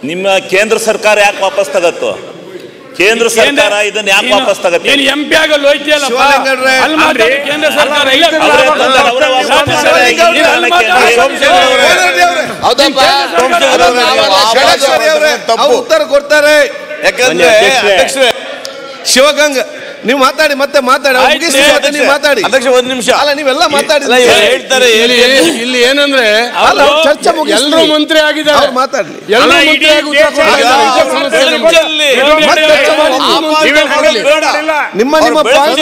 ನಿಮ್ಮ ಕೇಂದ್ರ ಸರ್ಕಾರ ಯಾಕೆ ವಾಪಸ್ ತಗತ್ತು ಕೇಂದ್ರ ಸರ್ಕಾರ ಇದನ್ನ ಯಾಕೆ ವಾಪಸ್ ತಗತ್ತೆ ಏನು ಎಂ ಪಿ ಆಗಲ್ಲ ಹೋಯ್ತಿಯಲ್ಲಪ್ಪ ಶಿವಲಿಂಗೌಡ್ರೆ, ಅಲ್ಲಿ ಮಾತಾಡಿ ಕೇಂದ್ರ ಸರ್ಕಾರ ಇಲ್ಲ ಅವರೇ ತಂದಾರೆ, ಅವರೇ ವಾಪಸ್ ತಗೊಂತಾರೆ. ನೀನು ಅಲ್ಲಿ ಮಾತಾಡಿ. ಕೋನರೆಡ್ಡಿ ಅವರೇ, ಹೌದಪ್ಪ ಅದನ್ನ ನಾವೆಲ್ಲ ಷಡಕ್ಷರಿ ಅವರೇ, ಅವ್ರು ಉತ್ತರ ಕೊಡ್ತಾರೆ ಯಾಕಂದ್ರೆ ಅಧ್ಯಕ್ಷರೇ ಶಿವಗಂಗ ನೀವು ಮಾತಾಡಿ ಮತ್ತೆ ಮಾತಾಡಿ ಅವ್ರು ಆಯ್ತು, ಮುಗಿಸಿ ಮತ್ತೆ ನೀವು ಮಾತಾಡಿ ಅಧ್ಯಕ್ಷ ಒಂದ್ ನಿಮಿಷ ಅಲ್ಲ ನೀವೆಲ್ಲ ಮಾತಾಡಿ ಅಲ್ಲ, ಇವ್ರು ಹೇಳ್ತಾರೆ ಇಲ್ಲಿ ಇಲ್ಲಿ ಏನಂದ್ರೆ ಅಲ್ಲ, ಅವ್ರು ಚರ್ಚೆ ಮುಗಿಸ್ಲಿ. ಎಲ್ಲರೂ ಮಂತ್ರಿ ಆಗಿದ್ದಾರೆ ಅವ್ರು ಮಾತಾಡ್ಲಿ ಎಲ್ಲರೂ ಮಂತ್ರಿ ಆಗಿ ಉತ್ತರ ಕೊಡ್ತಾ ಇದ್ದಾರೆ. ಇದೇ ಸಮಸ್ಯೆ ನಮ್ಗೆ. ಬೆಳಚಲ್ಲಿ ಮತ್ತೆ ಚರ್ಚೆ ಮಾಡಿ. ನೀವೇ ಕೊಡ್ಲಿ. ನಿಮ್ಮ ನಿಮ್ಮ ಅವ್ರು ಪಾಯಿಂಟ್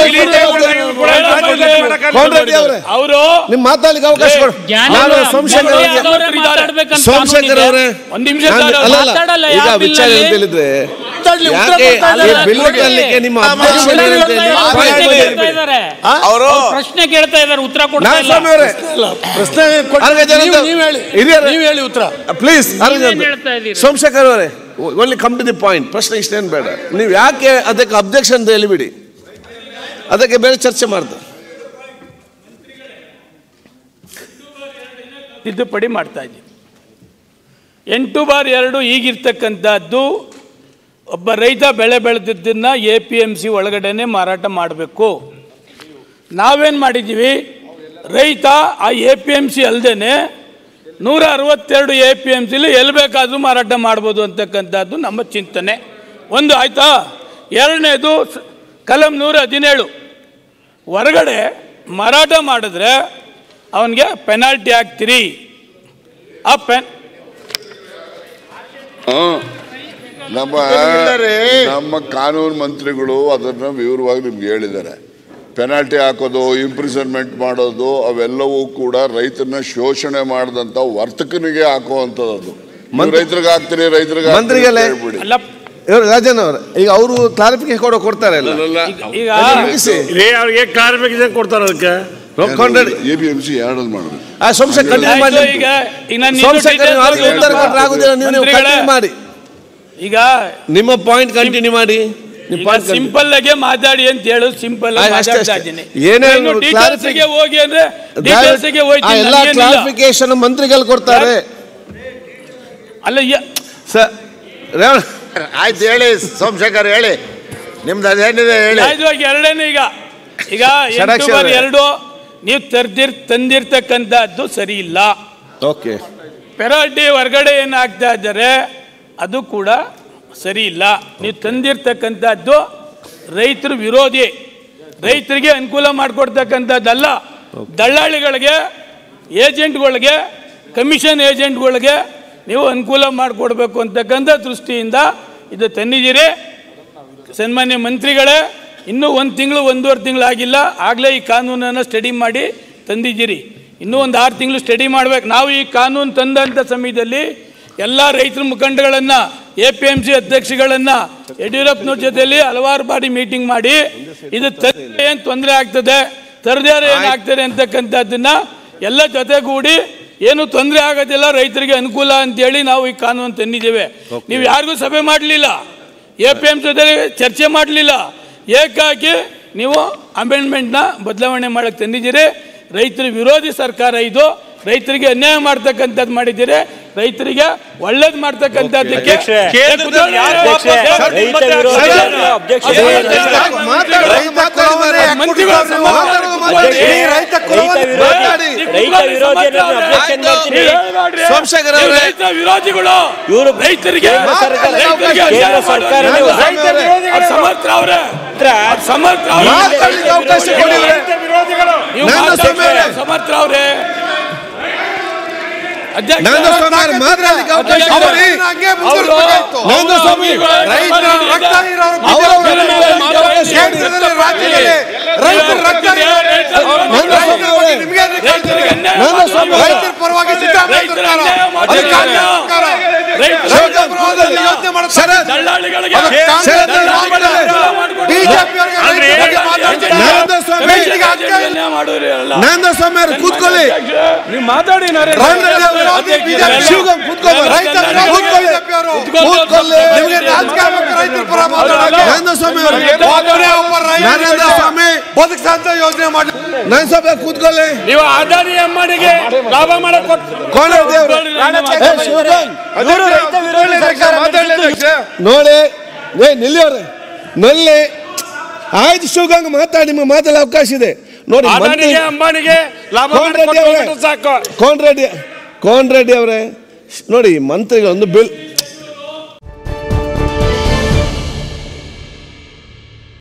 ಕೋನರೆಡ್ಡಿ ಅವರೇ ಅವರು ನಿಮ್ ಮಾತಾಡ್ಲಿಕ್ಕೆ ಅವಕಾಶ ಕೊಡು ನಾನು ಸೋಮಶೇಖರ್ ಅವರಿಗೆ ಸೋಮಶೇಖರ್ ಅವರೇ ಒಂದ್ ನಿಮಿಷ ನಾನು- ಸರ್, ಅಲ್ಲ, ಅಲ್ಲ. ಮಾತಾಡಲ್ಲ, ಈಗ ಯಾವ ವಿಚಾರ ಬಿಲ್ನಲ್ಲಿ? ಅಂತ ಹೇಳಿದ್ರೆ ಮಾತಾಡ್ಲಿ, ಉತ್ತರ ಯಾಕೆ ಕೊಡ್ತಾ ಈ ಇದ್ದಾರೆ. ಬಿಲ್ ತರಲಿಕ್ಕೆ ನಿಮ್ಮ ಅಬ್ಜೆಕ್ಷನ್ ಏನಂತ ಹೇಳಿ ಅವರು ಪ್ರಶ್ನೆ ಕೇಳ್ತಾ ಇದಾರೆ ಉತ್ತರ ಕೊಡ್ತಾ ನಾನು ಇಲ್ಲ ಸ್ವಾಮಿ ಅವರೇ ಅಲ್ಲ, ಪ್ರಶ್ನೆ ಕೊಟ್ಟು- ಅರ್ಗ ಜನ ನೀವು- ನೀವು ಹೇಳಿ ಹಿರಿಯರೇ. ನೀವು ಹೇಳಿ ಉತ್ತರ ಪ್ಲೀಸ್ ನೀವೇನ್ ಹೇಳ್ತಾ ಇದ್ದೀರಿ? ಸೋಮಶೇಖರ್ ಅವರೇ only come to the point ಪ್ರಶ್ನೆ ಇಷ್ಟೇನು ಬೇಡ ನೀವು ಯಾಕೆ ಅದಕ್ಕೆ ಅಬ್ಜೆಕ್ಷನ್ ಅಂತ ಹೇಳಿಬಿಡಿ ಅದಕ್ಕೆ ಬೇರೆ ಚರ್ಚೆ ಮಾಡ್ತಾರೆ ತಿದ್ದುಪಡಿ ಮಾಡ್ತಾ ಇದ್ದೀವಿ ಎಂಟು ಬಾರ್ ಎರಡು ಈಗಿರ್ತಕ್ಕಂಥದ್ದು ಒಬ್ಬ ರೈತ ಬೆಳೆ ಬೆಳೆದಿದ್ದನ್ನ ಎ ಪಿ ಎಮ್ ಸಿ ಒಳಗಡೆನೆ ಮಾರಾಟ ಮಾಡಬೇಕು ನಾವೇನು ಮಾಡಿದ್ದೀವಿ ರೈತ ಆ ಎ ಪಿ ಎಮ್ ಸಿ ಅಲ್ಲದೆ ನೂರ ಅರವತ್ತೆರಡು ಎ ಪಿ ಎಮ್ ಸಿಲಿ ಎಲ್ಲಿ ಬೇಕಾದರೂ ಮಾರಾಟ ಮಾಡ್ಬೋದು ಅಂತಕ್ಕಂಥದ್ದು ನಮ್ಮ ಚಿಂತನೆ ಒಂದು ಆಯಿತಾ ಎರಡನೇದು ಸ- ಕಲಂ ನೂರ ಹದಿನೇಳು ಹೊರಗಡೆ ಮಾರಾಟ ಮಾಡಿದ್ರೆ ಅವನಿಗೆ ಪೆನಾಲ್ಟಿ ಹಾಕ್ತೀರಿ ಆ ಪೆನ್ ನಮ್ಮ ನಮ್ಮ ಕಾನೂನು ಮಂತ್ರಿಗಳು ಅದನ್ನ ವಿವರವಾಗಿ ನಿಮ್ಗೆ ಹೇಳಿದ್ದಾರೆ ಪೆನಾಲ್ಟಿ ಹಾಕೋದು ಇಂಪ್ರಿಸನ್ಮೆಂಟ್ ಮಾಡೋದು ಅವೆಲ್ಲವೂ ಕೂಡ ರೈತನ ಶೋಷಣೆ ಮಾಡಿದಂತ ವರ್ತಕನಿಗೆ ಹಾಕುವಂಥದ್ದು ನೀವು ರೈತರಿಗೆ ಹಾಕ್ತೀರಿ ರೈತರಿಗೆ ಹಾಕ್ತೀರಿ ಅಂತ ಮಂತ್ರಿಗಳೇ. ಹೇಳ್ಬಿಡಿ. ಅಲ್ಲ ಇವರು ರಾಜನ್ ಅವರು ಈಗ ಅವರು ಕ್ಲಾರಿಫಿಕೇಶನ್ ಕೊಡೋ ಕೊಡ್ತಾರೆ ಅಲ್ಲ ಅಲ್ಲಲ್ಲ, ಈಗ ಮುಗಿಸಿ ಅವ್ರಿಗೆ ಕ್ಲಾರಿಫಿಕೇಶನ್ ಕೊಡ್ತಾರೆ ಅದಕ್ಕೆ ಕೊಂಡ್ರೆ APMC ಎರಡಲ್ಲಿ ಮಾಡಬೇಕು ಆ ಸೋಮಶೇಖರ್ ಕಂಟಿನ್ಯೂ ಮಾಡಿ ಆಯ್ತು, ಈಗ ಈಗ ನಾನು ಇನ್ನೂ ಸೋಮಶೇಖರ್ details ಅವ್ರಿಗೆ ಉತ್ತರ ಕೊಟ್ಟರೆ ಆಗುದಿಲ್ಲ ನೀವು ನೀವು ಮಂತ್ರಿಗಳೇ, ಕಂಟಿನ್ಯೂ ಮಾಡಿ ಈಗ ನಿಮ್ಮ ಪಾಯಿಂಟ್ ಕಂಟಿನ್ಯೂ ಮಾಡಿ ನಿಮ್ಮ ಪಾಯಿಂಟ್ ಸಿಂಪಲ್ ಆಗಿ ಮಾತಾಡಿ ಅಂತ ಹೇಳು ಸಿಂಪಲ್ ಆಯ್ತು, ಅಷ್ಟೇ, ಮಾತಾಡ್ತಾ ಅಷ್ಟೇ. ಇದ್ದೀನಿ ಏನೇ ಇನ್ನು ಒಂದು details clarifi- ಗೆ ಹೋಗಿ ಅಂದ್ರೆ details ಗೆ ಹೋಯ್ತೀನಿ, ಎಲ್ಲ ನನಗೇನಿಲ್ಲ. ಕ್ಲಾರಿಫಿಕೇಶನ್ ಮಂತ್ರಿಗಳು ಕೊಡ್ತಾರೆ ಅಲ್ಲ ಯ- ಸರ್ ರೇವಣ್ಣ ಆಯ್ತು ಹೇಳಿ ಸೋಮಶೇಖರ್ ಹೇಳಿ ನಿಮ್ದು ಅದೇನಿದೆ ಹೇಳಿ ಸಹಜವಾಗಿ ಎರಡೇನು ಈಗ ಈಗ ಎಂಟು ಷಡಕ್ಷರ. ಬಾರ್ ಎರಡು ನೀವು ತರ್ದಿರ್ ತಂದಿರ್ತಕ್ಕಂಥದ್ದು ಸರಿ ಇಲ್ಲ ಓಕೆ ಪೆನಾಲ್ಟಿ ಹೊರಗಡೆ ಏನು ಆಗ್ತಾ ಇದ್ದಾರೆ ಅದು ಕೂಡ ಸರಿ ಇಲ್ಲ ನೀವು ತಂದಿರ್ತಕ್ಕಂಥದ್ದು ರೈತರು ವಿರೋಧಿ ರೈತರಿಗೆ ಅನುಕೂಲ ಮಾಡಿಕೊಡ್ತಕ್ಕಂಥದ್ದಲ್ಲ ದಳ್ಳಾಳಿಗಳಿಗೆ ಏಜೆಂಟ್ಗಳಿಗೆ ಕಮಿಷನ್ ಏಜೆಂಟ್ಗಳಿಗೆ ನೀವು ಅನುಕೂಲ ಮಾಡಿಕೊಡ್ಬೇಕು ಅಂತಕ್ಕಂಥ ದೃಷ್ಟಿಯಿಂದ ಇದು ತಂದಿದ್ದೀರಿ ಸನ್ಮಾನ್ಯ ಮಂತ್ರಿಗಳೇ ಇನ್ನೂ ಒಂದು ತಿಂಗಳು ಒಂದೂವರೆ ತಿಂಗಳು ಆಗಿಲ್ಲ ಆಗಲೇ ಈ ಕಾನೂನನ್ನು ಸ್ಟಡಿ ಮಾಡಿ ತಂದಿದ್ದೀರಿ ಇನ್ನೂ ಒಂದು ಆರು ತಿಂಗಳು ಸ್ಟಡಿ ಮಾಡ್ಬೇಕು ನಾವು ಈ ಕಾನೂನು ತಂದಂಥ ಸಮಯದಲ್ಲಿ ಎಲ್ಲ ರೈತರ ಮುಖಂಡಗಳನ್ನು ಎ ಪಿ ಎಮ್ ಸಿ ಅಧ್ಯಕ್ಷಗಳನ್ನು ಯಡಿಯೂರಪ್ಪನವ್ರ ಜೊತೆಯಲ್ಲಿ ಹಲವಾರು ಬಾರಿ ಮೀಟಿಂಗ್ ಮಾಡಿ ಇದು ತಂದ್ರೆ ಏನು ತೊಂದರೆ ಆಗ್ತದೆ ತರದೇರೆ ಏನಾಗ್ತದೆ ಅಂತಕ್ಕಂಥದ್ದನ್ನ ಎಲ್ಲ ಜೊತೆಗೂಡಿ ಏನು ತೊಂದರೆ ಆಗೋದಿಲ್ಲ ರೈತರಿಗೆ ಅನುಕೂಲ ಅಂತೇಳಿ ನಾವು ಈ ಕಾನೂನು ತಂದಿದ್ದೇವೆ ನೀವು ಯಾರಿಗೂ ಸಭೆ ಮಾಡಲಿಲ್ಲ ಎ ಪಿ ಎಮ್ ಜೊತೆ ಚರ್ಚೆ ಮಾಡಲಿಲ್ಲ ಏಕಾಗಿ ನೀವು ಅಮೆಂಡ್ಮೆಂಟ್ನ ಬದಲಾವಣೆ ಮಾಡಕ್ಕೆ ತಂದಿದ್ದೀರಿ ರೈತರ ವಿರೋಧಿ ಸರ್ಕಾರ ಇದು ರೈತರಿಗೆ ಅನ್ಯಾಯ ಮಾಡ್ತಕ್ಕಂಥದ್ದು ಮಾಡಿದ್ದೀರಿ ರೈತರಿಗೆ ಒಳ್ಳೇದು ಮಾಡ್ತಕ್ಕಂಥದ್ದಕ್ಕೆ ಅಧ್ಯಕ್ಷರೇ, ಏ, ಕೂತ್ಕೊಳ್ಳಿ. ಅಧ್ಯಕ್ಷರೇ, ರೈತ ವಿರೋಧಿ objection ಮಂತ್ರಿಗಳು ಮಾತಾಡುವ ಮಾತಾಡಿ. ರೈತ ವಿರೋಧಿ ರೈತ ವಿರೋಧಿ ಅನ್ನೋದನ್ನ objection ಮಾಡ್ತೀನಿ ಸೋಮಶೇಖರ್ ನೀವು ಅವರೇ ರೈತ ವಿರೋಧಿಗಳು ಇವರು ರೈತರಿಗೆ ಕೇಂದ್ರ ಸರ್ಕಾರ- ರೈತರಿಗೆ ಕೇಂದ್ರ ಅನ್ಯಾಯ ಸರ್ಕಾರ ಮಾಡೋದು ನೀವು ರೈತ ವಿರೋಧಿಗಳು. ಅವ್ರು ಸಮರ್ಥ ಅವ್ರೆ ಅವ್ರು ಸಮರ್ಥ ಅವ್ರೆ. ಮಾತಾಡ್ಲಿಕ್ಕೆ ಅವಕಾಶ ಕೊಡಿ ಇವ್ರೆ. ನೀವು ನನ್ನ ಮಾತಾಡಿ, ಸಮಯ- ಸಮರ್ಥ ಅವ್ರೆ ಅಧ್ಯಕ್ಷ ನಂದ ಸ್ವಾಮಿ ಅವ್ರು ಮಾತಾಡ್ಲಿಕ್ಕೆ ಅವಕಾಶ ಕೊಡಿ ನಂದ ಸ್ವಾಮಿ ರೈತರ ರಕ್ತ ರೈತರ ರಕ್ತ ನಂದ ಸ್ವಾಮಿ ಅವರೇ ನಂದ ಸ್ವಾಮಿ ಅವರೇ ಶರತ್ ದಳ್ಳಾಳಿಗಳಿಗೆ ಶರತ್ ನಂದ ಸ್ವಾಮಿ ಅನ್ಯಾಯ ಮಾಡೋರು ಅಲ್ಲ. ನಂದ ಸ್ವಾಮಿ ಅವರು ಕೂತ್ಕೊಳ್ಳಿ ನೀವು ಮಾತಾಡಿ ನರೇಂದ್ರ. ರಾಮರೆಡ್ಡಿ ಅವರು ಶಿವಗಂ ಕೂತ್ಕೊಳ್ಳಿ ರೈತ ಕೂತ್ಕೊಳ್ಳಿ ಕೂತ್ಕೊಳ್ಳಿ. ನಿಮ್ಗೆ ನಾಚಿಕೆ ಆಗ್ಬೇಕು ರೈತರ ಪರ ಮಾತಾಡಕ್ಕೆ. ನರೇಂದ್ರ ಸ್ವಾಮಿ ಅವರಿಗೆ ಒಬ್ಬನೇ ಒಬ್ಬ ರೈತ ನರೇಂದ್ರ ಸ್ವಾಮಿ ಬದುಕ್ಸಂತ ಯೋಜನೆ ಮಾಡಿ ನರೇಂದ್ರ ಸ್ವಾಮಿ ಕೂತ್ಕೊಳ್ಳಿ ನೀವು ಅದಾನಿ ಅಮ್ಮನಿಗೆ ಲಾಭ ಮಾಡಕ್ ಕೊಟ್ಟು ಕೋಣ ದೇವ್ರು ನೋಡಿ ಏ ನಿಲ್ಲಿಯವ್ರೆ ನಲ್ಲಿ ಆಯ್ತು ಶಿವಗಂಗ ಮಾತಾಡಿ ನಿಮ್ಗೆ ಮಾತಾಡೋ ಅವಕಾಶ ಇದೆ ನೋಡಿ ಮಂತ್ರಿ ಅದಾನಿಗೆ ಅಂಬಾನಿಗೆ ಲಾಭ ಕೋನ್ ಮಾಡಕ್ ರೆಡ್ಡಿ ಅವರೇ ಕೊಟ್ಟು ಸಾಕು ಕೋನ್ ರೆಡ್ಡಿ ಕೋನ್ ರೆಡ್ಡಿ ಅವರೇ ನೋಡಿ ಮಂತ್ರಿಗಳು ಒಂದು ಬಿಲ್